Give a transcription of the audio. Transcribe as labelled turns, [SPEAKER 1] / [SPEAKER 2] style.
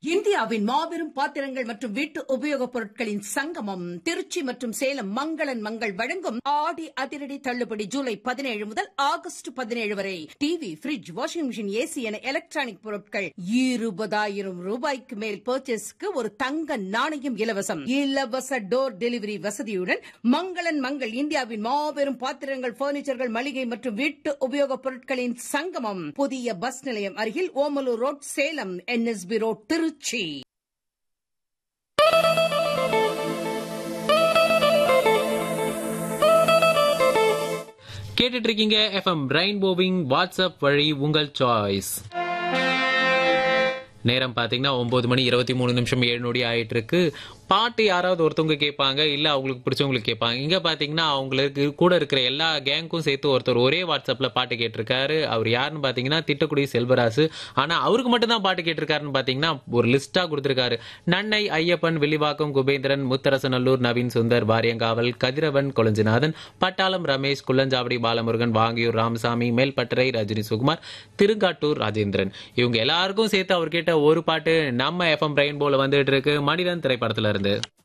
[SPEAKER 1] இந்தியாவின் மாபெரும் பாத்திரங்கள் மற்றும் வீட்டு உபயோகப் பொருட்களின் சங்கமம் திருச்சி மற்றும் சேலம் மங்களன் மங்கள் வழங்கும் ஆடி அதிரடி தள்ளுபடி ஜூலை பதினேழு முதல் ஆகஸ்ட் பதினேழு வரை TV fridge washing machine AC என எலக்ட்ரானிக் பொருட்கள் இருபதாயிரம் ரூபாய்க்கு மேல் பர்ச்சேஸ்க்கு ஒரு தங்க நாணயம் இலவசம் இலவச டோர் டெலிவரி வசதியுடன் மங்களன் மங்கள் இந்தியாவின் மாபெரும் பாத்திரங்கள் பர்னிச்சர்கள் மளிகை மற்றும் வீட்டு உபயோகப் பொருட்களின் சங்கமம் புதிய பஸ் நிலையம் அருகில் Omalur road Salem NSB road Trichy
[SPEAKER 2] கேட்டுட்டு இருக்கீங்க எஃப்எம் ரெயின்போவிங் வாட்ஸ்அப் வழி உங்கள் சாய்ஸ் நேரம் பாத்தீங்கன்னா ஒன்பது மணி இருபத்தி மூணு நிமிஷம் ஏழு நொடி ஆயிட்டு இருக்கு பாட்டு யாராவது ஒருத்தவங்க கேட்பாங்க இல்ல அவங்களுக்கு பிடிச்சவங்களுக்கு கேட்பாங்க இங்க பாத்தீங்கன்னா அவங்களுக்கு கூட இருக்கிற எல்லா கேங்க்கும் சேர்த்து ஒருத்தர் ஒரே வாட்ஸ்அப்ல பாட்டு கேட்டிருக்காரு அவர் யாருன்னு பாத்தீங்கன்னா திட்டக்குடி செல்வராசு ஆனா அவருக்கு மட்டும் தான் பாட்டு கேட்டிருக்காருன்னு பாத்தீங்கன்னா ஒரு லிஸ்டா கொடுத்திருக்காரு நன்னை ஐயப்பன் வில்லிவாக்கம் குபேந்திரன் முத்தரசநல்லூர் நவீன் சுந்தர் வாரியங்காவல் கதிரவன் கொளஞ்சிநாதன் பட்டாளம் ரமேஷ் குள்ளஞ்சாவடி பாலமுருகன் வாங்கியூர் ராமசாமி மேல்பட்டறை ரஜினி சுகுமார் திருங்காட்டூர் ராஜேந்திரன் இவங்க எல்லாருக்கும் சேர்த்து அவர் கேட்ட ஒரு பாட்டு நம்ம எஃப்எம் ரெயின்போல வந்துட்டு இருக்கு மனிதன் திரைப்படத்துல இருந்து